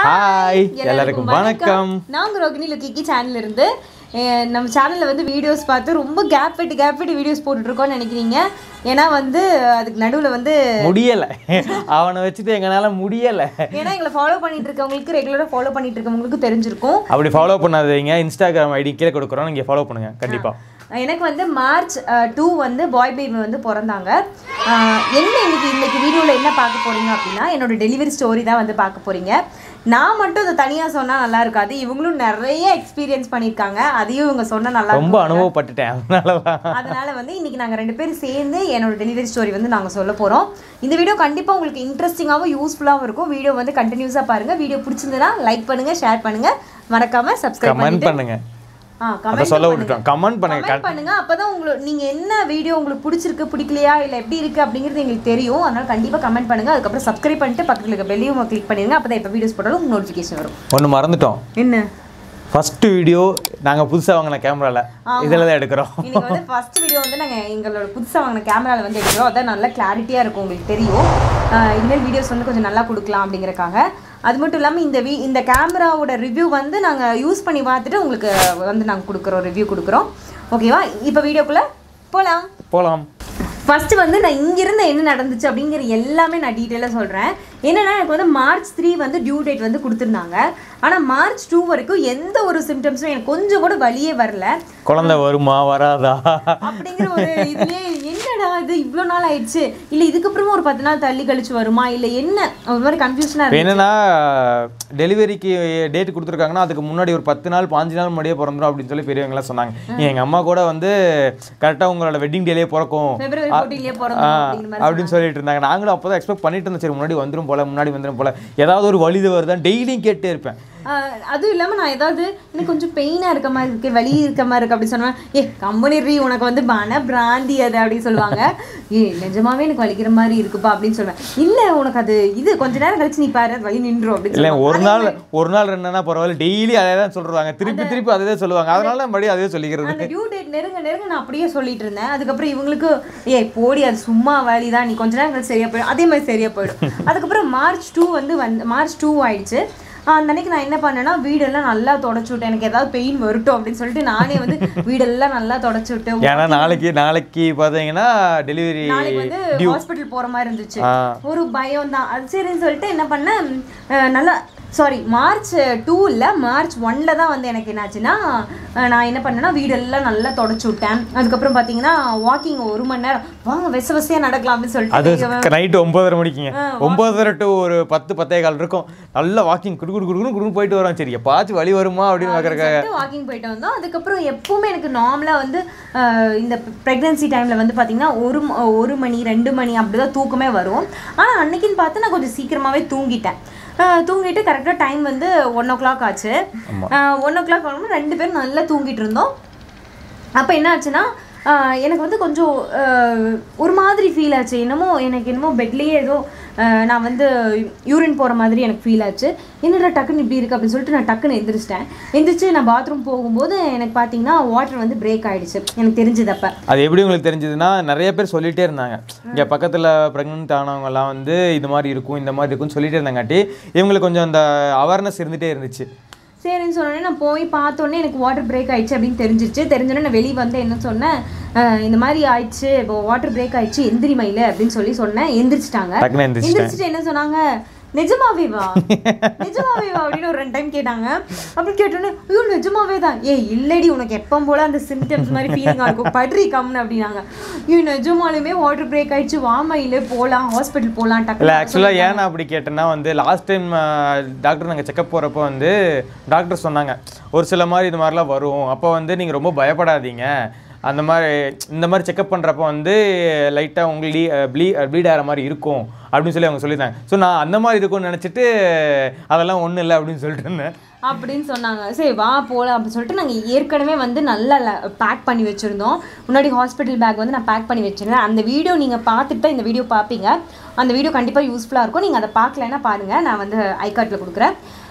Hi எல்லாருக்கும் வணக்கம் நான் உங்க ரோகிணி லுக்கிக்கி சேனல்ல இருந்து அஹ் நம்ம சேனல்ல வந்து வீடியோஸ் பார்த்து ரொம்ப கேப் விட்டு கேப் விட்டு வீடியோஸ் போட்டுட்டு இருக்கோம்னு நினைக்கிறீங்க ஏன்னா வந்து அதுக்கு நடுவில் வந்து முடியல அவனை வச்சுட்டு எங்களால முடியல ஏன்னா எங்களை ஃபாலோ பண்ணிட்டு இருக்கவங்களுக்கு ரெகுலராக ஃபாலோ பண்ணிட்டு இருக்கவங்களுக்கு தெரிஞ்சிருக்கும் அப்படி ஃபாலோ பண்ணாதீங்க இன்ஸ்டாகிராம் ஐடி கீழே கொடுக்குறோம் நீங்க ஃபாலோ பண்ணுங்க கண்டிப்பா எனக்கு வந்து மார்ச் டூ வந்து பாய் பேபி வந்து பிறந்தாங்க அஹ் என்ன இன்னைக்கு இன்னைக்கு வீடியோவில் என்ன பார்க்க போறீங்க அப்படின்னா என்னோட டெலிவரி ஸ்டோரி தான் வந்து பார்க்க போறீங்க நான் மட்டும் இதை தனியாக சொன்னால் நல்லா இருக்காது இவங்களும் நிறைய எக்ஸ்பீரியன்ஸ் பண்ணியிருக்காங்க அதையும் இவங்க சொன்னால் நல்லா ரொம்ப அனுபவப்பட்டுட்டேன் அதனாலதான் அதனால வந்து இன்னைக்கு நாங்கள் ரெண்டு பேரும் சேர்ந்து என்னோட டெலிவரி ஸ்டோரி வந்து நாங்கள் சொல்ல போகிறோம் இந்த வீடியோ கண்டிப்பாக உங்களுக்கு இன்ட்ரெஸ்டிங்காகவும் யூஸ்ஃபுல்லாகவும் இருக்கும் வீடியோ வந்து கண்டினியூஸாக பாருங்கள் வீடியோ பிடிச்சிருந்ததுன்னா லைக் பண்ணுங்கள் ஷேர் பண்ணுங்கள் மறக்காமல் சப்ஸ்கிரைப் கமெண்ட் பண்ணிட்டு பண்ணுங்க ஆ அதை கமெண்ட் சொல்ல விட்டுட்டோம் கமெண்ட் பண்ணுங்க கமெண்ட் பண்ணுங்க அப்பதான் உங்களுக்கு நீங்க என்ன வீடியோ உங்களுக்கு பிடிச்சிருக்கு பிடிக்கலையா இல்ல எப்படி இருக்கு அப்படிங்கிறது எங்களுக்கு தெரியும் அதனால கண்டிப்பா கமெண்ட் பண்ணுங்க அதுக்கப்புறம் சப்ஸ்கிரைப் பண்ணிட்டு பக்கத்துல இருக்க பெல்லையும் கிளிக் பண்ணிருங்க அப்பதான் எப்ப வீடியோஸ் போட்டாலும் உங்களுக்கு நோட்டிஃபிகேஷன் வரும் ஒன்று மறந்துட்டோம் என்ன ஃபர்ஸ்ட் வீடியோ நாங்க புதுசா வாங்கின கேமரால இதில் தான் எடுக்கிறோம் இன்னைக்கு வந்து ஃபர்ஸ்ட் வீடியோ வந்து நாங்க எங்களோட புதுசா வாங்கின கேமரால வந்து எடுக்கிறோம் அதான் நல்லா கிளாரிட்டியா இருக்கும் உங்களுக்கு தெரியும் ஆஹ் இனிமேல் வீடியோஸ் வந்து கொஞ்சம் நல்லா கொடுக்கலாம் அப்படிங்கறக்காக அது மட்டும் இல்லாமல் இந்த வீ இந்த கேமராவோட ரிவ்யூ வந்து நாங்கள் யூஸ் பண்ணி பார்த்துட்டு உங்களுக்கு வந்து நாங்கள் கொடுக்குறோம் ரிவ்யூ கொடுக்குறோம் ஓகேவா இப்போ வீடியோக்குள்ளே போகலாம் போலாம் ஃபர்ஸ்ட் வந்து நான் இங்கிருந்து என்ன நடந்துச்சு அப்படிங்கிற எல்லாமே நான் டீட்டெயிலாக சொல்கிறேன் என்னன்னா எனக்கு வந்து மார்ச் த்ரீ வந்து டியூ டேட் வந்து கொடுத்துருந்தாங்க ஆனால் மார்ச் டூ வரைக்கும் எந்த ஒரு சிம்டம்ஸும் எனக்கு கொஞ்சம் கூட வலியே வரல குழந்தை வருமா வராதா அப்படிங்கிற ஒரு இதுலயே என்னடா இது இவ்வளோ நாள் ஆயிடுச்சு இல்லை இதுக்கப்புறமா ஒரு பத்து நாள் தள்ளி கழிச்சு வருமா இல்லை என்ன ஒரு மாதிரி கன்ஃபியூஷனாக இப்போ இருக்கு என்னன்னா டெலிவரிக்கு டேட் கொடுத்துருக்காங்கன்னா அதுக்கு முன்னாடி ஒரு பத்து நாள் பாஞ்சு நாள் முன்னாடியே பிறந்துரும் அப்படின்னு சொல்லி பெரியவங்களாம் சொன்னாங்க எங்க அம்மா கூட வந்து கரெக்டாக உங்களோட வெட்டிங் டேலேயே பிறக்கும் பிப்ரவரி ஃபோர்டீன்லேயே ஆ, பிறந்தோம் அப்படிங்கிற மாதிரி அப்படின்னு சொல்லிட்டு இருந்தாங்க நாங்களும் அப்போ தான் எக்ஸ்பெக்ட் பண்ணிட்டு இருந்தோம் சரி முன்னாடி வந்துரும் போல முன்னாடி வந்துரும் போல ஏதாவது ஒரு வழி வருதான் டெய்லியும் கேட்டே இருப்பேன் ஆஹ் அதுவும் இல்லாமல் நான் ஏதாவது எனக்கு கொஞ்சம் பெயினாக இருக்க மாதிரி இருக்கு வலி இருக்க மாதிரி இருக்கு அப்படி சொன்னேன் ஏ கம்பெனி ரீ உனக்கு வந்து மன பிராந்தி அது அப்படின்னு சொல்லுவாங்க ஏ நிஜமாவே எனக்கு வலிக்கிற மாதிரி இருக்குப்பா அப்படின்னு சொல்லுவேன் இல்லை உனக்கு அது இது கொஞ்ச நேரம் கழிச்சு நீ பாரு அது வலி நின்றும் அப்படின்னு இல்லை சொல்லுவாங்க. ஒரு நாள் ஒரு நாள் ரெண்டுனா பரவாயில்ல டெய்லி அதே தான் சொல்றாங்க திருப்பி திருப்பி அதே தான் சொல்லுவாங்க அதனால மறுபடியும் அதே சொல்லிக்கிறது அந்த டியூ டேட் நெருங்க நெருங்க நான் அப்படியே சொல்லிட்டு இருந்தேன் அதுக்கப்புறம் இவங்களுக்கு ஏய் போடி அது சும்மா வேலி தான் நீ கொஞ்ச நேரம் கழிச்சு சரியா போயிடும் அதே மாதிரி சரியா போயிடும் அதுக்கப்புறம் மார்ச் டூ வந்து வந்து மார்ச் டூ ஆயிடுச்சு ஆஹ் அந்த அன்னைக்கு நான் என்ன பண்ணேன்னா வீடெல்லாம் நல்லா தொடச்சு விட்டேன் எனக்கு ஏதாவது பெயின் வரட்டும் அப்படின்னு சொல்லிட்டு நானே வந்து வீடெல்லாம் நல்லா தொடச்சு விட்டு ஏன்னா நாளைக்கு நாளைக்கு பார்த்தீங்கன்னா டெலிவரி நாளைக்கு வந்து ஹாஸ்பிட்டல் போற மாதிரி இருந்துச்சு ஆ. ஒரு பயம் தான் அது சரின்னு சொல்லிட்டு என்ன பண்ணேன் அஹ் நல்லா சாரி மார்ச் டூ இல்லை மார்ச் ஒன்ல தான் வந்து எனக்கு என்னாச்சுன்னா அஹ் நான் என்ன பண்ணேன்னா வீடெல்லாம் நல்லா தொடச்சு விட்டேன் அதுக்கப்புறம் பார்த்தீங்கன்னா வாக்கிங் ஒரு மணி நேரம் வாங்க விச வசையாக நடக்கலாம் அப்படின்னு அது சொல்லிட்டு நைட்டு ஒன்பதரை மணிக்குங்க ஒன்பதரை டு ஒரு பத்து பத்தே கால் இருக்கும் நல்ல வாக்கிங் குடு குடு குடு குடு போயிட்டு வரோம் சரி எப்பாச்சும் வழி வருமா அப்படின்னு பார்க்குறக்காக வாக்கிங் போயிட்டு வந்தோம் அதுக்கப்புறம் எப்பவுமே எனக்கு நார்மலாக வந்து அஹ், இந்த ப்ரெக்னன்சி டைமில் வந்து பார்த்தீங்கன்னா ஒரு ம- ஒரு மணி ரெண்டு மணி அப்படிதான் தூக்கமே வரும் ஆனால் அன்னைக்குன்னு பார்த்து நான் கொஞ்சம் சீக்கிரமாகவே தூங்கிட்டேன் அஹ், தூங்கிட்டு கரெக்டாக டைம் வந்து ஒன் ஓ கிளாக் ஆச்சு ஒன் ஓ கிளாக் ஆகும்போது ரெண்டு பேரும் நல்லா தூங்கிட்டு இருந்தோம் அப்போ என்ன ஆச்சுன்னா ஆஹ் எனக்கு வந்து கொஞ்சம் ஆஹ் ஒரு மாதிரி ஃபீல் ஆச்சு என்னமோ எனக்கு என்னமோ பெட்லேயே ஏதோ ஆஹ் நான் வந்து யூரின் போகிற மாதிரி எனக்கு ஃபீல் ஆச்சு என்னடா டக்குன்னு இப்படி இருக்கு அப்படின்னு சொல்லிட்டு நான் டக்குன்னு எந்திரிச்சிட்டேன் எந்திரிச்சு நான் பாத்ரூம் போகும்போது எனக்கு பார்த்தீங்கன்னா வாட்டர் வந்து பிரேக் ஆயிடுச்சு எனக்கு தெரிஞ்சது அப்போ அது எப்படி உங்களுக்கு தெரிஞ்சதுன்னா நிறைய பேர் சொல்லிட்டே இருந்தாங்க இங்கே பக்கத்தில் ப்ரெக்னென்ட் ஆனவங்கலாம் வந்து இது மாதிரி இருக்கும் இந்த மாதிரி இருக்கும்னு சொல்லிட்டே இருந்தாங்காட்டி இவங்களுக்கு கொஞ்சம் அந்த அவேர்னஸ் இருந்துகிட்டே இருந்துச்சு சரின்னு சொன்னோடனே நான் போய் பார்த்தோன்னே எனக்கு வாட்டர் பிரேக் ஆயிடுச்சு அப்படின்னு தெரிஞ்சிருச்சு தெரிஞ்சோடனே நான் வெளியே வந்து என்ன சொன்னேன் ஆஹ் இந்த மாதிரி ஆயிடுச்சு இப்போ வாட்டர் பிரேக் ஆயிடுச்சு எந்திரி மயில அப்படின்னு சொல்லி சொன்னேன் எந்திரிச்சிட்டாங்க டக்குன்னு எந்திரிச்சிட்டேன் எந்திரிச்சிட்டு என்ன சொன்னாங்க நிஜமாவே வா நிஜமாவே வா அப்படின்னு ஒரு ரெண்டு டைம் கேட்டாங்க அப்படி கேட்டோன்னே ஐயோ நிஜமாவே தான் ஏ இல்லடி உனக்கு எப்போ போல அந்த சிம்டம்ஸ் மாதிரி ஃபீலிங்காக இருக்கும் பட்ரி கம்னு அப்படின்னாங்க ஐயோ நிஜமாலுமே வாட்டர் பிரேக் ஆயிடுச்சு வாமையில போகலாம் ஹாஸ்பிட்டல் போகலாம் இல்லை டக்கு ஆக்சுவலாக ஏன் நான் அப்படி கேட்டேன்னா வந்து லாஸ்ட் டைம் டாக்டர் நாங்கள் செக்கப் போகிறப்போ வந்து டாக்டர் சொன்னாங்க ஒரு சில மாதிரி இது மாதிரிலாம் வரும் அப்போ வந்து நீங்கள் ரொம்ப பயப்படாதீங்க அந்த மாதிரி இந்த மாதிரி செக்கப் பண்ணுறப்போ வந்து லைட்டாக உங்களுக்கு ப்ளீ ப்ளீட் ஆகிற மாதிரி இருக்கும் அப்படின்னு சொல்லி அவங்க சொல்லியிருந்தாங்க ஸோ நான் அந்த மாதிரி இருக்கும்னு நினச்சிட்டு அதெல்லாம் ஒன்றும் இல்லை அப்படின்னு சொல்லிட்டு இருந்தேன் அப்படின்னு சொன்னாங்க சரி வா போகலாம் அப்படின்னு சொல்லிட்டு நாங்கள் ஏற்கனவே வந்து நல்லா பேக் பண்ணி வச்சுருந்தோம் முன்னாடி ஹாஸ்பிட்டல் பேக் வந்து நான் பேக் பண்ணி வச்சுருந்தேன் அந்த வீடியோ நீங்கள் பார்த்துட்டு தான் இந்த வீடியோ பார்ப்பீங்க அந்த வீடியோ கண்டிப்பாக யூஸ்ஃபுல்லாக இருக்கும் நீங்கள் அதை பார்க்கலன்னா பாருங்கள் நான் வந்து ஐகார்ட்டில் கொடுக்குறேன்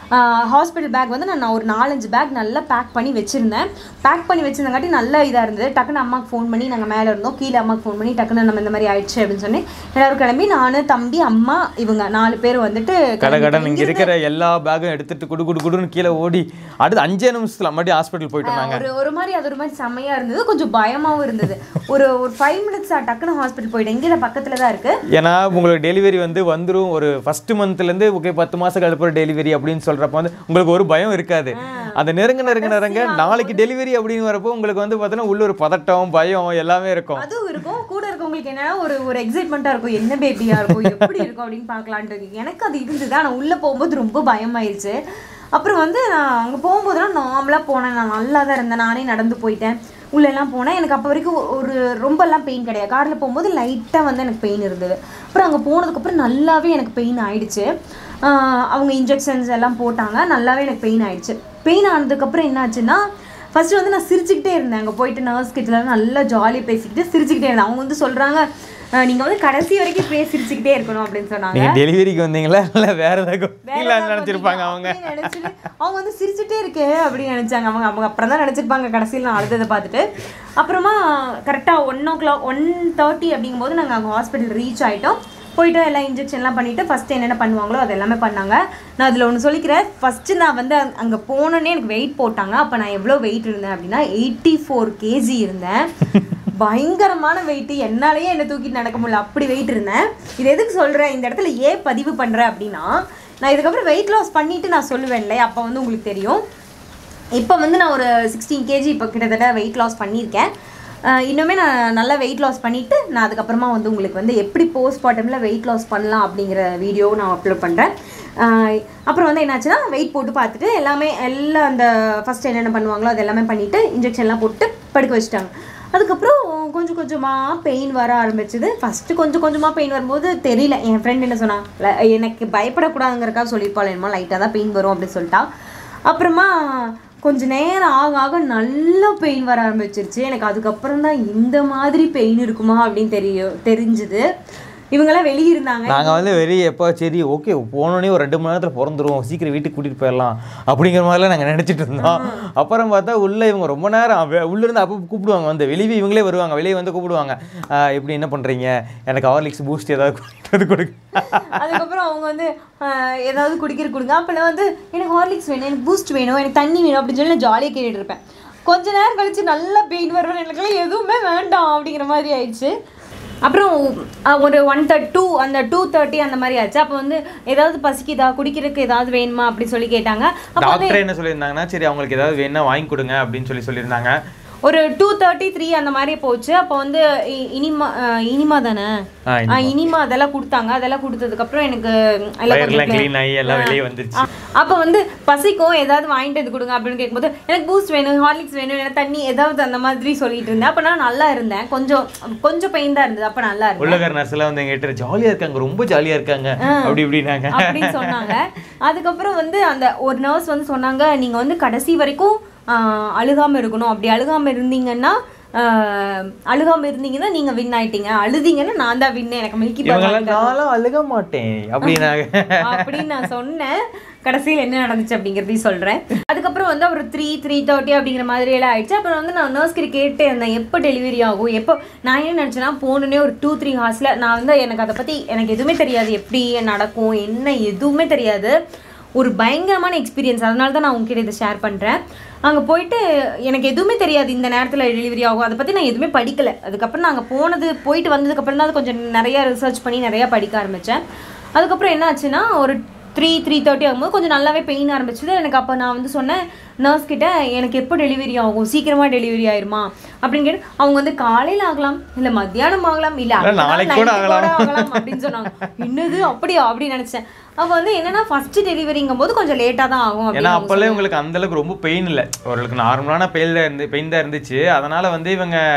ஹாஸ்பிட்டல் பேக் வந்து நான் ஒரு நாலஞ்சு பேக் நல்லா பேக் பண்ணி வச்சுருந்தேன் பேக் பண்ணி வச்சிருந்தங்காட்டி நல்ல இதாக இருந்தது டக்குன்னு அம்மாவுக்கு ஃபோன் பண்ணி நாங்கள் மேலே இருந்தோம் கீழே அம்மாவுக்கு ஃபோன் பண்ணி டக்குன்னு நம்ம இந்த மாதிரி ஆயிடுச்சு அப்படின்னு சொன்னேன் எல்லாரும் கிளம்பி நான் தம்பி அம்மா இவங்க நாலு பேர் வந்துட்டு கடகடன் இங்க இருக்கிற எல்லா பேக்கும் எடுத்துட்டு குடு குடு குடுன்னு கீழே ஓடி அடுத்து அஞ்சே நிமிஷத்துல மறுபடியும் ஹாஸ்பிட்டல் போயிட்டு வந்தாங்க ஒரு ஒரு மாதிரி அது ஒரு மாதிரி செம்மையா இருந்தது கொஞ்சம் பயமாவும் இருந்தது ஒரு ஒரு ஃபைவ் மினிட்ஸ் டக்குன்னு ஹாஸ்பிட்டல் போயிட்டேன் இங்கே பக்கத்துல தான் இருக்கு ஏன்னா உங்களுக்கு டெலிவரி வந்து வந்துரும் ஒரு ஃபர்ஸ்ட் மந்த்லேருந்து ஓகே பத்து மாதம் கழிப்பு டெலிவரி அப்படின்னு சொல்கிறப்ப வந்து உங்களுக்கு ஒரு பயம் இருக்காது அந்த நெருங்க நெருங்க நெருங்க நாளைக்கு டெலிவரி அப்படின்னு வரப்போ உங்களுக்கு வந்து பார்த்தீங்கன்னா உள்ள ஒரு பதட்டம் பயம் எல்லாமே இருக்கும் அதுவும் இருக்கும் கூட இருக்கவங்களுக்கு என்னன்னா ஒரு ஒரு எக்ஸைட்மெண்ட்டாக இருக்கும் என்ன பேபியா இருக்கும் எப்படி இருக்கும் அப்படின்னு பார்க்கலான்ட்டு எனக்கு அது இருந்தது ஆனால் உள்ளே போகும்போது ரொம்ப பயமாயிருச்சு அப்புறம் வந்து நான் அங்கே போகும்போதெல்லாம் நார்மலாக போனேன் நான் நல்லா தான் இருந்தேன் நானே நடந்து போயிட்டேன் உள்ளெல்லாம் போனேன் எனக்கு அப்போ வரைக்கும் ஒரு ரொம்பலாம் பெயின் கிடையாது காரில் போகும்போது லைட்டாக வந்து எனக்கு பெயின் இருந்தது அப்புறம் அங்கே போனதுக்கப்புறம் நல்லாவே எனக்கு பெயின் ஆயிடுச்சு ஆஹ் அவங்க இன்ஜெக்ஷன்ஸ் எல்லாம் போட்டாங்க நல்லாவே எனக்கு பெயின் ஆயிடுச்சு பெயின் ஆனதுக்கப்புறம் என்ன ஆச்சுன்னா ஃபர்ஸ்ட் வந்து நான் சிரிச்சுக்கிட்டே இருந்தேன் அங்கே போயிட்டு நர்ஸ் கிட்ட நல்லா ஜாலியாக பேசிக்கிட்டு சிரிச்சுக்கிட்டே இருந்தேன் அவங்க வந்து சொல்கிறாங்க நீங்கள் வந்து கடைசி வரைக்கும் இப்படியே சிரிச்சுக்கிட்டே இருக்கணும் அப்படின்னு சொன்னாங்க நீங்க டெலிவரிக்கு வந்தீங்களா இல்ல வேற ஏதாவது வேற இல்ல ஏதாவது நினைச்சிருப்பாங்க பண்ணீங்க அவங்க அப்படின்னு நினைச்சிட்டு, அவங்க வந்து சிரிச்சுட்டே இருக்கு அப்படின்னு நினைச்சாங்க அவங்க அவங்க அப்புறம் தான் நினைச்சிருப்பாங்க கடைசியில் நான் அழுததை பார்த்துட்டு அப்புறமா கரெக்டாக one o'clock one thirty அப்படிங்கும்போது நாங்கள் அங்கே ஹாஸ்பிட்டல் ரீச் ஆயிட்டோம் போயிட்டு எல்லாம் இன்ஜெக்ஷன்லாம் பண்ணிவிட்டு ஃபஸ்ட்டு என்னென்ன பண்ணுவாங்களோ அது எல்லாமே பண்ணாங்க நான் அதில் ஒன்று சொல்லிக்கிறேன் ஃபஸ்ட்டு நான் வந்து அங்கே போனோன்னே எனக்கு வெயிட் போட்டாங்க அப்போ நான் எவ்வளோ வெயிட் இருந்தேன் அப்படின்னா எயிட்டி ஃபோர் கேஜி இருந்தேன் பயங்கரமான வெயிட் என்னாலேயே என்னை தூக்கிட்டு நடக்க முடியல அப்படி வெயிட் இருந்தேன் இது எதுக்கு சொல்கிறேன் இந்த இடத்துல ஏன் பதிவு பண்ணுறேன் அப்படின்னா நான் இதுக்கப்புறம் வெயிட் லாஸ் பண்ணிவிட்டு நான் சொல்லுவேன் இல்லையா அப்போ வந்து உங்களுக்கு தெரியும் இப்போ வந்து நான் ஒரு சிக்ஸ்டீன் கேஜி இப்போ கிட்டத்தட்ட வெயிட் லாஸ் பண்ணியிருக்கேன் அஹ் இன்னுமே நான் நல்லா வெயிட் லாஸ் பண்ணிவிட்டு நான் அதுக்கப்புறமா வந்து உங்களுக்கு வந்து எப்படி போஸ்ட் பாட்டமில் வெயிட் லாஸ் பண்ணலாம் அப்படிங்கிற வீடியோவும் நான் அப்லோட் பண்ணுறேன் அப்புறம் வந்து என்னாச்சுன்னா வெயிட் போட்டு பார்த்துட்டு எல்லாமே எல்லாம் அந்த ஃபஸ்ட் என்னென்ன பண்ணுவாங்களோ அது எல்லாமே பண்ணிவிட்டு இன்ஜெக்ஷன்லாம் போட்டு படுக்க வச்சுட்டாங்க அதுக்கப்புறம் கொஞ்சம் கொஞ்சமாக பெயின் வர ஆரம்பிச்சது ஃபஸ்ட்டு கொஞ்சம் கொஞ்சமாக பெயின் வரும்போது தெரியல என் ஃப்ரெண்ட் என்ன சொன்னா "ல- எனக்கு பயப்படக்கூடாதுங்கிறக்காக சொல்லியிருப்பாள் என்னமோ லைட்டாக தான் பெயின் வரும் அப்படின்னு சொல்லிட்டா அப்புறமா கொஞ்ச நேரம் ஆக ஆக நல்ல பெயின் வர ஆரம்பிச்சிருச்சு எனக்கு அதுக்கப்புறம் தான் இந்த மாதிரி பெயின் இருக்குமா அப்படின்னு தெரியும் தெரிஞ்சுது இவங்கெல்லாம் வெளியே இருந்தாங்க நாங்க வந்து வெளியே எப்போ சரி ஓகே போனோடனே ஒரு ரெண்டு மணி நேரத்துல பிறந்துருவோம் சீக்கிரம் வீட்டுக்கு கூட்டிட்டு போயிடலாம் அப்படிங்கிற மாதிரிலாம் நாங்க நினைச்சிட்டு இருந்தோம் அப்புறம் பார்த்தா உள்ள இவங்க ரொம்ப நேரம் வெ- உள்ள இருந்து அப்போ கூப்பிடுவாங்க வந்து வெளியே இவங்களே வருவாங்க வெளியே வந்து கூப்பிடுவாங்க "ஆஹ், இப்படி என்ன பண்றீங்க எனக்கு ஹார்லிக்ஸ் பூஸ்ட் ஏதாவது குடிக்கிறது கொடுங்க அதுக்கப்புறம் அவங்க வந்து ஆஹ், ஏதாவது குடிக்கிற கொடுங்க அப்போல்லாம் வந்து எனக்கு ஹார்லிக்ஸ் வேணும் எனக்கு பூஸ்ட் வேணும் எனக்கு தண்ணி வேணும் அப்படின்னு சொல்லி நான் ஜாலியாக கேட்டுட்டு இருப்பேன் கொஞ்ச நேரம் கழிச்சு நல்ல பெயின் வருவேன் எனக்குலாம் எதுவுமே வேண்டாம் அப்படிங்கிற மாதிரி ஆயிடுச்சு அப்புறம் அஹ், ஒரு ஒன் தேர்ட் டூ அந்த டூ தேர்ட்டி அந்த மாதிரி ஆச்சு அப்போ வந்து ஏதாவது பசிக்குதா குடிக்கிறதுக்கு ஏதாவது வேணுமா அப்படி சொல்லி கேட்டாங்க அப்போ வந்து டாக்டர் என்ன சொல்லியிருந்தாங்கன்னா சரி அவங்களுக்கு ஏதாவது வேணா வாங்கி கொடுங்க அப்படின்னு சொல்லி சொல்லியிருந்தாங்க ஒரு டூ தேர்ட்டி த்ரீ அந்த மாதிரி போச்சு அப்போ வந்து இ- இனிமா அஹ், இனிமா தானே ஆ, ஆ, இனிமா அதெல்லாம் கொடுத்தாங்க அதெல்லாம் கொடுத்ததுக்கப்புறம் எனக்கு எல்லாம் கொஞ்சம் வயர்லாம் க்ளீன் ஆகி எல்லாம் வெளியே வந்துருச்சு அப்போ வந்து பசிக்கும் ஏதாவது வாங்கிட்டு வந்து கொடுங்க அப்படின்னு கேட்கும்போது எனக்கு பூஸ்ட் வேணும் ஹார்லிக்ஸ் வேணும் எனக்கு தண்ணி ஏதாவது அந்த மாதிரி சொல்லிட்டு இருந்தேன் அப்போ நான் நல்லா இருந்தேன் கொஞ்சம் கொஞ்சம் பெயின் தான் இருந்தது அப்போ நல்லா இருந்தேன் உள்ளகர் நர்ஸ் எல்லாம் வந்து எங்கிட்ட ஜாலியா இருக்காங்க ரொம்ப ஜாலியா இருக்காங்க அப்படி இப்படினாங்க அப்படின்னு சொன்னாங்க அதுக்கப்புறம் வந்து அந்த ஒரு நர்ஸ் வந்து சொன்னாங்க நீங்க வந்து கடைசி வரைக்கும் ஆஹ், அழுகாம இருக்கணும் அப்படி அழுகாம இருந்தீங்கன்னா ஆஹ், அழுகாம இருந்தீங்கன்னா நீங்க வின் ஆயிட்டீங்க அழுதீங்கன்னா நான் தான் வின் எனக்கு மில்கி பார் இவங்கெல்லாம் நானும் அழுக மாட்டேன் அப்படின்னாங்க அப்படின்னு நான் சொன்னேன் கடைசியில் என்ன நடந்துச்சு அப்படிங்கிறதையும் சொல்கிறேன் அதுக்கப்புறம் வந்து ஒரு த்ரீ த்ரீ தேர்ட்டி அப்படிங்கிற மாதிரி எல்லாம் ஆயிடுச்சு அப்புறம் வந்து நான் நர்ஸ் கிட்ட கேட்டே இருந்தேன் எப்போ டெலிவரி ஆகும் எப்போ நான் என்ன நினச்சேன்னா போனோடனே ஒரு டூ த்ரீ ஹார்ஸில் நான் வந்து எனக்கு அதை பற்றி எனக்கு எதுவுமே தெரியாது எப்படி நடக்கும் என்ன எதுவுமே தெரியாது ஒரு பயங்கரமான எக்ஸ்பீரியன்ஸ் அதனால தான் நான் உங்ககிட்ட இதை ஷேர் பண்ணுறேன் அங்கே போயிட்டு எனக்கு எதுவுமே தெரியாது இந்த நேரத்தில் டெலிவரி ஆகும் அதை பற்றி நான் எதுவுமே படிக்கலை அதுக்கப்புறம் நாங்கள் போனது போயிட்டு வந்ததுக்கப்புறம் தான் அது கொஞ்சம் நிறையா ரிசர்ச் பண்ணி நிறையா படிக்க ஆரம்பித்தேன் அதுக்கப்புறம் என்ன ஆச்சுன்னா ஒரு த்ரீ த்ரீ தேர்ட்டி ஆகும்போது கொஞ்சம் நல்லாவே பெயின் ஆரம்பிச்சது எனக்கு அப்போ நான் வந்து சொன்னேன் நர்ஸ் கிட்ட எனக்கு எப்போ டெலிவரி ஆகும் சீக்கிரமாக டெலிவரி ஆயிருமா அப்படின்னு கேட்டு அவங்க வந்து காலையில் ஆகலாம் இல்லை மத்தியானம் ஆகலாம் இல்லை இல்ல, நாளைக்கு கூட ஆகலாம். ஆகலாம் அப்படின்னு சொன்னாங்க என்னது அப்படியா அப்படின்னு நினச்சேன் அப்போ வந்து என்னன்னா ஃபர்ஸ்ட் டெலிவரிங்கும் போது கொஞ்சம் லேட்டாக தான் ஆகும் ஏன்னா அப்படின்னு அவங்க அப்போல்லாம் உங்களுக்கு அந்த அளவுக்கு ரொம்ப பெயின் இல்லை ஓரளவுக்கு நார்மலான பெயின் இருந்து பெயின் தான் இருந்துச்சு அதனால வந்து இவங்க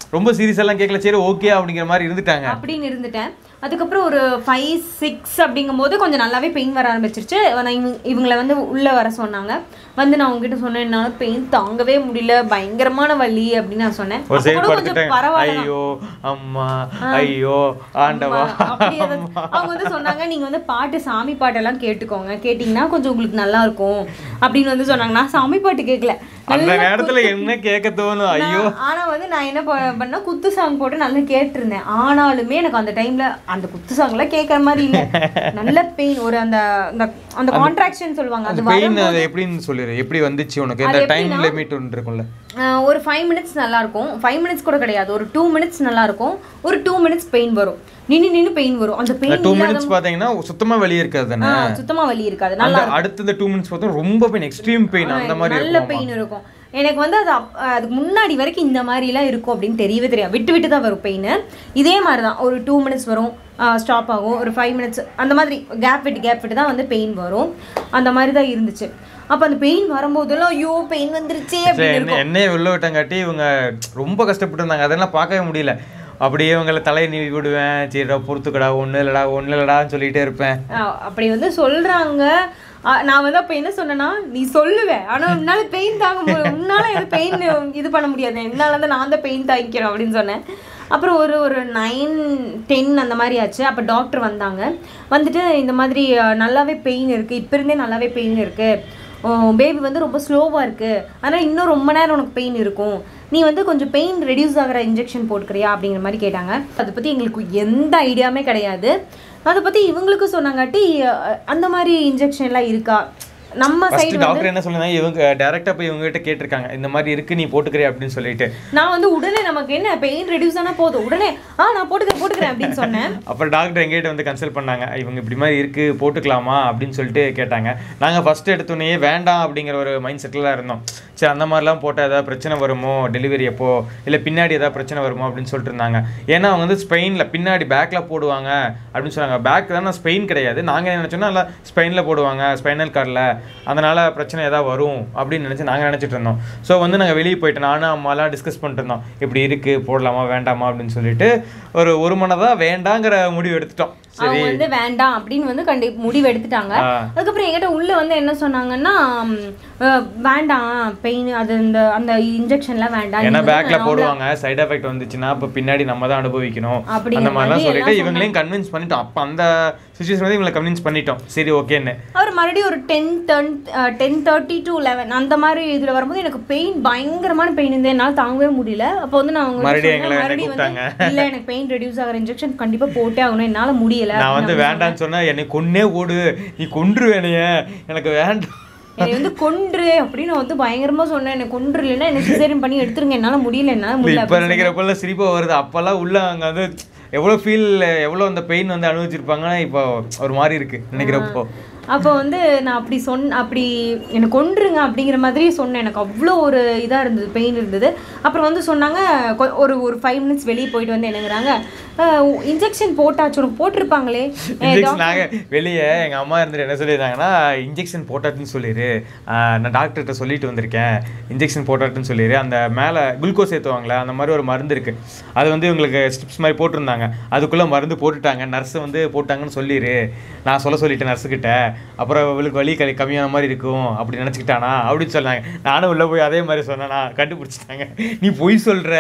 ரொம்ப சீரியஸ் எல்லாம் கேட்கல சரி ஓகே அப்படிங்கிற மாதிரி இருந்துட்டாங்க அப்படின்னு இருந்துட்டேன் அதுக்கப்புறம் ஒரு ஃபைவ் சிக்ஸ் அப்படிங்கும்போது கொஞ்சம் நல்லாவே பெயின் வர ஆரம்பிச்சிருச்சு நான் இவங்க இவங்கள வந்து உள்ளே வர சொன்னாங்க வந்து நான் உங்ககிட்ட சொன்னேன் என்னால் பெயின் தாங்கவே முடியல பயங்கரமான வலி அப்படின்னு நான் சொன்னேன் ஒரு அப்ப சைடு கூட கொஞ்சம் படுத்துட்டாங்க பரவாயில்ல ஐயோ அம்மா ஐயோ ஆண்டவா அப்படி அது- அவங்க வந்து சொன்னாங்க நீங்க வந்து பாட்டு சாமி பாட்டெல்லாம் கேட்டுக்கோங்க கேட்டிங்கன்னா கொஞ்சம் உங்களுக்கு நல்லா இருக்கும் அப்படின்னு வந்து சொன்னாங்க நான் சாமி பாட்டு கேட்கல அந்த நேரத்துல என்ன கேட்க தோணும் ஐயோ நான்- ஆனா வந்து நான் என்ன ப- பண்ணா குத்து சாங் போட்டு நல்லா கேட்டிருந்தேன் ஆனாலுமே எனக்கு அந்த டைம்ல அந்த குத்து சாங்ல கேட்கற மாதிரி இல்ல நல்ல பெயின் ஒரு அந்த அந்த அந்த கான்ட்ராக்ஷன் சொல்லுவாங்க அது பெயின் அது எப்படின்னு சொல்லிடு எப்படி வந்துச்சு உனக்கு இந்த டைம் லிமிட் ஒன்று இருக்கும்ல ஆஹ் ஒரு ஃபைவ் மினிட்ஸ் நல்லா இருக்கும் ஃபைவ் மினிட்ஸ் கூட கிடையாது ஒரு டூ மினிட்ஸ் நல்லா இருக்கும் ஒரு டூ மினிட்ஸ் பெயின் வரும் நின்னு நின்னு பெயின் வரும் அந்த பெயின் டூ மினிட்ஸ் பாத்தீங்கன்னா சுத்தமா வெளியே இருக்காது தானே சுத்தமா வலி இருக்காது நல்லா அந்த அடுத்த இந்த டூ மினிட்ஸ் பார்த்தா ரொம்ப பெயின் எக்ஸ்ட்ரீம் பெயின் அந்த மாதிரி நல்ல இருக்கும் பெயின் இருக்கும் எனக்கு வந்து அது அப்- அதுக்கு முன்னாடி வரைக்கும் இந்த மாதிரிலாம் இருக்கும் அப்படின்னு தெரியவே தெரியாது விட்டு விட்டு தான் வரும் பெயின் இதே மாதிரி தான் ஒரு டூ மினிட்ஸ் வரும் ஸ்டாப் ஆகும் ஒரு ஃபைவ் மினிட்ஸ் அந்த மாதிரி கேப் விட்டு கேப் விட்டு தான் வந்து பெயின் வரும் அந்த மாதிரி தான் இருந்துச்சு அப்போ அந்த பெயின் வரும்போதெல்லாம் ஐயோ பெயின் வந்துருச்சே சரி, அப்படின்னு என்ன என்னையே உள்ள விட்டங்காட்டி இவங்க ரொம்ப கஷ்டப்பட்டு இருந்தாங்க அதெல்லாம் பார்க்கவே முடியல அப்படியே இவங்களை தலையை நீவி விடுவேன் சரிடா பொறுத்துக்கடா ஒன்றும் இல்லடா ஒன்றும் இல்லடான்னு சொல்லிட்டே இருப்பேன் ஆஹ் அப்படி வந்து சொல்றாங்க ஆஹ் நான் வந்து அப்ப என்ன சொன்னேன்னா நீ சொல்லுவ ஆனா உன்னால பெயின் தாங்க முடியும் உன்னால இது பெயின் இது பண்ண முடியாது என்னால தான் நான் தான் பெயின் தாங்கிக்கிறேன் அப்படின்னு சொன்னேன் அப்புறம் ஒரு ஒரு நைன் டென் அந்த மாதிரி ஆச்சு அப்போ டாக்டர் வந்தாங்க வந்துட்டு இந்த மாதிரி ஆஹ் நல்லாவே பெயின் இருக்குது இப்போ இருந்தே நல்லாவே பெயின் இருக்குது பேபி வந்து ரொம்ப ஸ்லோவாக இருக்குது ஆனால் இன்னும் ரொம்ப நேரம் உனக்கு பெயின் இருக்கும் நீ வந்து கொஞ்சம் பெயின் ரெடியூஸ் ஆகிற இன்ஜெக்ஷன் போட்டுக்கிறியா அப்படிங்கிற மாதிரி கேட்டாங்க அதை பற்றி எங்களுக்கு எந்த ஐடியாவுமே கிடையாது அதை பற்றி இவங்களுக்கு சொன்னாங்காட்டி அஹ், அந்த மாதிரி இன்ஜெக்ஷன்லாம் இருக்கா நம்ம ஃபர்ஸ்ட் சைடு டாக்டர் என்ன சொல்லுங்க இவங்க டேரக்டா போய் இவங்க கிட்ட கேட்டிருக்காங்க இந்த மாதிரி இருக்கு நீ போட்டுக்கிறியா அப்படின்னு சொல்லிட்டு நான் வந்து உடனே நமக்கு என்ன பெயின் ரெடியூஸ் ஆனா போதும் உடனே ஆ நான் போட்டுக்கிறேன் போட்டுக்கிறேன் அப்படின்னு சொன்னேன் அப்புறம் டாக்டர் எங்ககிட்ட வந்து கன்சல்ட் பண்ணாங்க இவங்க இப்படி மாதிரி இருக்கு போட்டுக்கலாமா அப்படின்னு சொல்லிட்டு கேட்டாங்க நாங்கள் ஃபர்ஸ்ட் எடுத்தோடனே வேண்டாம் அப்படிங்கிற ஒரு மைண்ட் செட்டில் தான் இருந்தோம் சரி அந்த மாதிரிலாம் போட்டால் ஏதாவது பிரச்சனை வருமோ டெலிவரி அப்போ இல்லை பின்னாடி ஏதாவது பிரச்சனை வருமோ அப்படின்னு சொல்லிட்டு இருந்தாங்க ஏன்னா அவங்க வந்து ஸ்பெயினில் பின்னாடி பேக்கில் போடுவாங்க அப்படின்னு சொன்னாங்க பேக் தானே ஸ்பெயின் கிடையாது நாங்கள் என்ன நினச்சோன்னா இல்லை ஸ்பெயினில் போடுவாங்க ஸ்பைனல் கார்டில் அதனால் பிரச்சனை ஏதாவது வரும் அப்படின்னு நினச்சி நாங்கள் நினச்சிட்டு இருந்தோம் ஸோ வந்து நாங்கள் வெளியே போயிட்டு நானும் அம்மாலாம் டிஸ்கஸ் பண்ணிட்டு இருந்தோம் இப்படி இருக்குது போடலாமா வேண்டாமா அப்படின்னு சொல்லிட்டு ஒரு ஒரு மனதாக வேண்டாங்கிற முடிவு எடுத்துட்டோம் சரி அவங்க வந்து வேண்டாம் அப்படின்னு வந்து கண்டி முடிவு எடுத்துட்டாங்க ஆ. அதுக்கப்புறம் என்கிட்ட உள்ள வந்து என்ன சொன்னாங்கன்னா ம், அஹ், வேண்டாம் பெயின் அது இந்த அந்த இன்ஜெக்ஷன்லாம் வேண்டாம் ஏன்னா நீ வந்து பேக்ல normal- போடுவாங்க சைடு எஃபெக்ட் வந்துச்சுன்னா அப்ப பின்னாடி நம்ம தான் அனுபவிக்கணும் அப்படிங்கிற அந்த மாதிரிலாம் மாதிரி சொல்லிட்டு எல்லாம் இவங்களையும் கன்வின்ஸ் பண்ணிட்டோம் அப்ப அந்த சுச்சுவேஷன் வந்து இவங்களை கன்வின்ஸ் பண்ணிட்டோம் சரி ஓகேன்னு அவர் மறுபடியும் ஒரு ten ten ten thirty to eleven அந்த மாதிரி இதில் வரும்போது எனக்கு பெயின் பயங்கரமான பெயின் இருந்தது என்னால் தாங்கவே முடியல அப்போ வந்து நான் அவங்க மறுபடியும் சொன்னேன், எங்களை என்ன மறுபடியும் கூப்பிட்டாங்க? வந்து இல்லை எனக்கு பெயின் ரெடியூஸ் ஆகிற இன்ஜெக்ஷன் கண்டிப்பாக போட்டே ஆகணும் என்னால் முடியல நான் வந்து வேண்டாம்னு சொன்னா என்னை கொன்னே ஓடு நீ கொன்றுவேனைய எனக்கு வேண்டாம் என்னை வந்து கொன்று அப்படின்னு வந்து பயங்கரமா சொன்னேன் என்னை கொன்று இல்லைன்னா என்ன சிசேரியன் பண்ணி எடுத்துருங்க என்னால முடியல என்னால முடியல இப்ப நினைக்கிறப்பல சிரிப்பா வருது அப்பெல்லாம் உள்ள அங்க வந்து எவ்வளவு ஃபீல் எவ்வளவு அந்த பெயின் வந்து அனுபவிச்சிருப்பாங்கன்னா இப்போ ஒரு மாதிரி இருக்கு நினைக்கிறப்போ அப்போ வந்து நான் அப்படி சொன் அப்படி என்னை கொன்றுங்க அப்படிங்கிற மாதிரி சொன்னேன் எனக்கு அவ்வளோ ஒரு இதாக இருந்தது பெயின் இருந்தது அப்புறம் வந்து சொன்னாங்க கொ- ஒரு ஒரு ஃபைவ் மினிட்ஸ் வெளியே போயிட்டு வந்து என்னங்கிறாங்க இன்ஜெக்ஷன் போட்டாச்சு உனக்கு போட்டிருப்பாங்களே ஏ, இன்ஜெக்ஷன் நாங்க வெளியே எங்க அம்மா இருந்துட்டு என்ன சொல்லியிருந்தாங்கன்னா இன்ஜெக்ஷன் போட்டாட்டுன்னு சொல்லிடு ஆஹ் நான் டாக்டர்கிட்ட சொல்லிட்டு வந்திருக்கேன் இன்ஜெக்ஷன் போட்டாட்டுன்னு சொல்லிடு அந்த மேலே குளுக்கோஸ் ஏற்றுவாங்களே அந்த மாதிரி ஒரு மருந்து இருக்கு அது வந்து இவங்களுக்கு ஸ்டிப்ஸ் மாதிரி போட்டிருந்தாங்க அதுக்குள்ள மருந்து போட்டுட்டாங்க நர்ஸ் வந்து போட்டாங்கன்னு சொல்லிடு நான் சொல்ல சொல்லிட்டேன் நர்ஸுக்கிட்ட அப்புறம் இவளுக்கு வலி கலி கம்மியான மாதிரி இருக்கும் அப்படி நினச்சிக்கிட்டானா அப்படின்னு சொன்னாங்க நானும் உள்ள போய் அதே மாதிரி சொன்னேனா கண்டுபிடிச்சிட்டாங்க நீ பொய் சொல்ற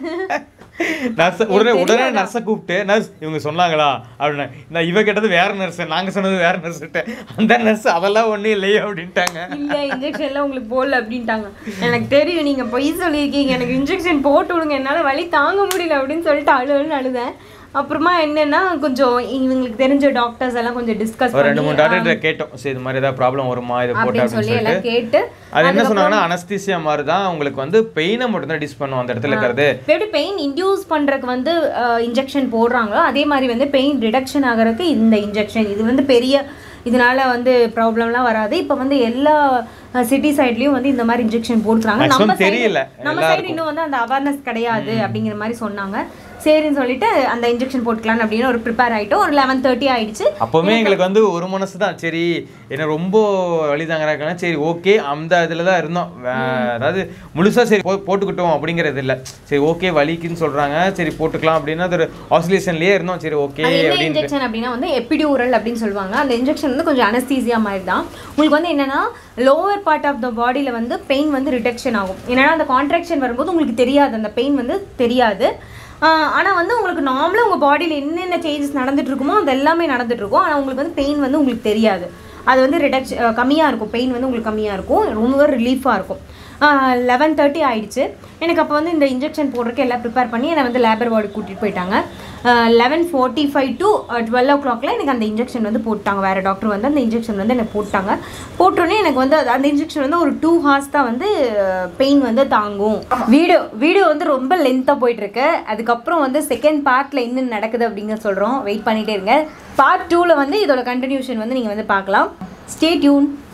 நர்ஸ் உடனே உடனே நர்ஸை கூப்பிட்டு நர்ஸ் இவங்க சொன்னாங்களா அப்படின்னு நான் இவ கேட்டது வேற நர்ஸ் நாங்க சொன்னது வேற நர்ஸ் அந்த நர்ஸ் அதெல்லாம் ஒண்ணும் இல்லையே அப்படின்ட்டாங்க இல்ல இன்ஜெக்ஷன்லாம் உங்களுக்கு போடல அப்படின்ட்டாங்க எனக்கு தெரியும் நீங்க பொய் சொல்லியிருக்கீங்க எனக்கு இன்ஜெக்ஷன் போட்டு விடுங்க என்னால வலி தாங்க முடியல அப்படின்னு சொல்லிட்டு அழு அழுன்னு அழுதேன் அப்புறமா என்னன்னா கொஞ்சம் இவங்களுக்கு தெரிஞ்ச டாக்டர்ஸ் எல்லாம் கொஞ்சம் டிஸ்கஸ் ஒரு ரெண்டு பண்ணி மூணு டாக்டர் கேட்டோம் சரி இது மாதிரி ஏதாவது ப்ராப்ளம் வருமா இது போட்டு அப்படின்னு சொல்லி அப்படின்னு எல்லாம் சொல்லிட்டு கேட்டு அது என்ன சொன்னாங்கன்னா அனஸ்தீசியா மாதிரி தான் உங்களுக்கு வந்து பெயினை மட்டும் தான் டிஸ் பண்ணும் அந்த இடத்துல இருக்கிறது இப்ப எப்படி பெயின் இன்டியூஸ் பண்றதுக்கு வந்து இன்ஜெக்ஷன் போடுறாங்களோ அதே மாதிரி வந்து பெயின் ரிடக்ஷன் ஆகிறதுக்கு இந்த இன்ஜெக்ஷன் இது வந்து பெரிய இதனால வந்து ப்ராப்ளம்லாம் வராது இப்போ வந்து எல்லா சிட்டி சைட்லயும் வந்து இந்த மாதிரி இன்ஜெக்ஷன் போட்டுக்கிறாங்க Maximum நம்ம side- தெரியல நம்ம சைடு இன்னும் வந்து அந்த அவேர்னஸ் கிடையாது அப்படிங்கிற மாதிரி சொன்னாங்க சரின்னு சொல்லிட்டு அந்த இன்ஜெக்ஷன் போட்டுக்கலாம் அப்படின்னு ஒரு ப்ரிப்பேர் ஆகிட்டோம் ஒரு லெவன் தேர்ட்டி ஆயிடுச்சு அப்போவுமே எங்களுக்கு வந்து ஒரு மனசு தான் சரி என்ன ரொம்ப வழி தாங்குறாங்கன்னா சரி ஓகே அந்த இதில் தான் இருந்தோம் வே- அதாவது முழுசாக சரி போ போட்டுக்கிட்டோம் அப்படிங்கிறது இல்லை சரி ஓகே வலிக்குன்னு சொல்கிறாங்க சரி போட்டுக்கலாம் அப்படின்னா அது ஒரு ஆசிலேஷன்லேயே இருந்தோம் சரி ஓகே அது என்ன அப்படின்னு இன்ஜெக்ஷன் அப்படின்னா வந்து எபிடியூரல் அப்படின்னு சொல்லுவாங்க அந்த இன்ஜெக்ஷன் வந்து கொஞ்சம் அனஸ்தீசியா மாதிரி தான் உங்களுக்கு வந்து என்னன்னா லோவர் பார்ட் ஆஃப் த பாடியில் வந்து பெயின் வந்து ரிடக்ஷன் ஆகும் என்னன்னா அந்த கான்ட்ராக்ஷன் வரும்போது உங்களுக்கு தெரியாது அந்த பெயின் வந்து தெரியாது ஆனால் வந்து உங்களுக்கு நார்மலாக உங்கள் பாடியில் என்னென்ன சேஞ்சஸ் நடந்துட்டு இருக்குமோ அது எல்லாமே நடந்துட்டு இருக்கும் ஆனால் உங்களுக்கு வந்து பெயின் வந்து உங்களுக்கு தெரியாது அது வந்து ரிடக்ஷ கம்மியாக இருக்கும் பெயின் வந்து உங்களுக்கு கம்மியாக இருக்கும் ரொம்ப ரிலீஃபாக இருக்கும் லெவன் தேர்ட்டி ஆயிடுச்சு எனக்கு அப்போ வந்து இந்த இன்ஜெக்ஷன் போடுறதுக்கு எல்லாம் ப்ரிப்பேர் பண்ணி என்னை வந்து லேபர் வார்டு கூட்டிகிட்டு போயிட்டாங்க eleven forty five to twelve ஓ கிளாக்ல எனக்கு அந்த இன்ஜெக்ஷன் வந்து போட்டாங்க வேறு டாக்டர் வந்து அந்த இன்ஜெக்ஷன் வந்து எனக்கு போட்டாங்க போட்டோன்னே எனக்கு வந்து அது- அந்த இன்ஜெக்ஷன் வந்து ஒரு டூ ஹார்ஸ் தான் வந்து பெயின் வந்து தாங்கும் வீடியோ வீடியோ வந்து ரொம்ப லென்த்தாக போயிட்டுருக்கு அதுக்கப்புறம் வந்து செகண்ட் பார்ட்டில் என்ன நடக்குது அப்படிங்க சொல்கிறோம் வெயிட் பண்ணிகிட்டே இருங்க பார்ட் டூவில் வந்து இதோட கண்டினியூஷன் வந்து நீங்கள் வந்து பார்க்கலாம் ஸ்டே டியூன்